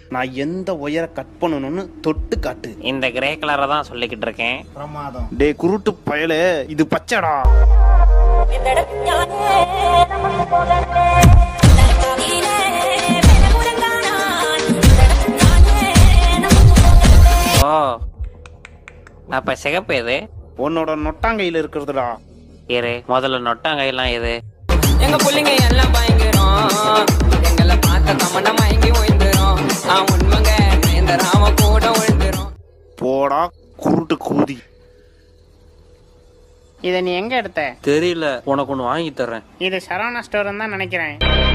நான் எந்த ஒயரை கட் பண்ணணும்னு தொட்டு காட்டு இந்த கிரே கலரை தான் சொல்லிக்கிட்டு இருக்கேன் பிரமாதம் டே குருட்டு பயலே இது பச்சைடா ஓ அப்ப சிகப்பு எது உன்னோட நொட்டாங்கையில இருக்கிறதுடா இரு முதல்ல நொட்டாங்கையெல்லாம் எது எங்க புள்ளைங்க எல்லாம் பயங்கரம் எங்களை பார்த்த தமன மயங்கி ஓய்ந்துரும் ஆ உண்மைங்க இந்த ராம கூட விழுந்துரும் போடா குருட்டு கூதி இதை நீ எங்க எடுத்த தெரியல உனக்கு ஒன்று வாங்கி தர்றேன் இது சரவணா ஸ்டோர் தான் நினைக்கிறேன்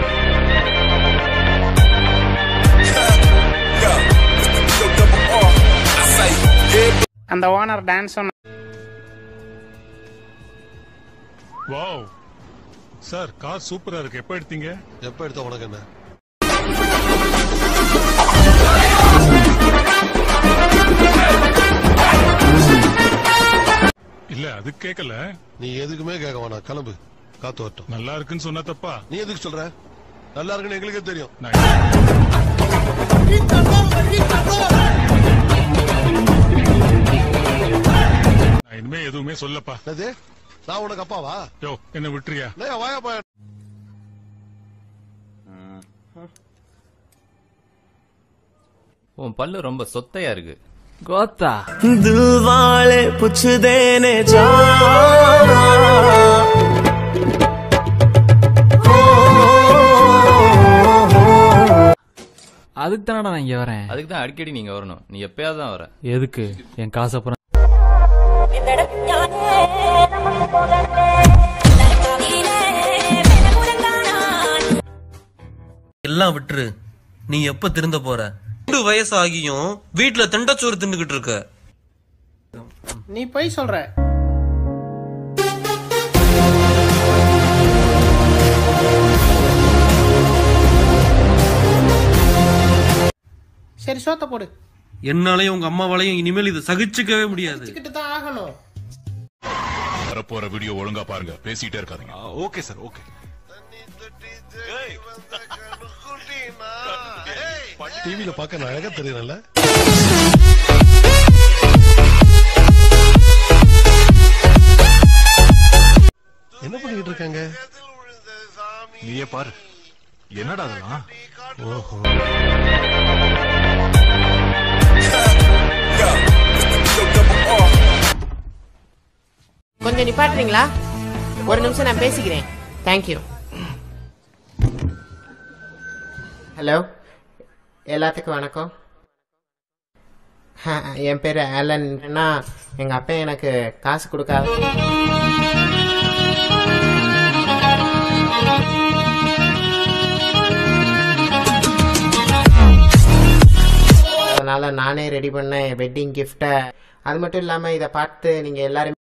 அந்த owner dance wow sir car சூப்பரா இருக்கு எப்ப எடுத்தீங்க எப்ப எடுத்த உனக்கு என்ன இல்ல அது கேட்கல நீ எதுக்குமே கேட்க வேணாம் கிளம்பு காத்து வரட்டும் நல்லா இருக்குன்னு சொன்னா தப்பா நீ எதுக்கு சொல்ற நல்லா இருக்குன்னு எங்களுக்கே தெரியும் நான் நான் இனிமே எதுவுமே சொல்லப்பா என்னது நான் உனக்கு அப்பாவா யோ என்ன விட்டுறியா நான் வாயா போய உன் பல்லு ரொம்ப சொத்தையா இருக்கு கோத்தா दिल वाले पूछ देने जा அதுக்கு தானடா நான் இங்க வரேன் அதுக்கு தான் அடிக்கடி நீங்க வரணும் நீ எப்பயாவது தான் வர எதுக்கு என் காசு அப்புறம் எல்லாம் விட்டுரு நீ எப்ப திருந்த போற ரெண்டு வயசு ஆகியும் வீட்டுல திண்டச்சோறு தின்னுகிட்டு இருக்க நீ போய் சொல்ற சரி சோத்த போடு என்னாலையும் உங்க அம்மாவாலையும் இனிமேல் இதை சகிச்சுக்கவே முடியாது கிட்ட தான் ஆகணும் வரப்போற வீடியோ ஒழுங்கா பாருங்க பேசிட்டே இருக்காதீங்க ஓகே சார் ஓகே டிவியில பார்க்க நான் அழகா தெரியல என்ன பண்ணிட்டு இருக்காங்க நீயே பாரு என்னடா அதெல்லாம் ஓஹோ கொஞ்சம் நிப்பாட்டுறீங்களா ஒரு நிமிஷம் நான் பேசிக்கிறேன் தேங்க்யூ ஹலோ எல்லாத்துக்கும் வணக்கம் ஆ, என் பேர் ஆலன்னா எங்கள் அப்பா எனக்கு காசு கொடுக்காது அதனால நானே ரெடி பண்ண வெட்டிங் கிஃப்டை அது மட்டும் இல்லாமல் இதை பார்த்து நீங்கள் எல்லாருமே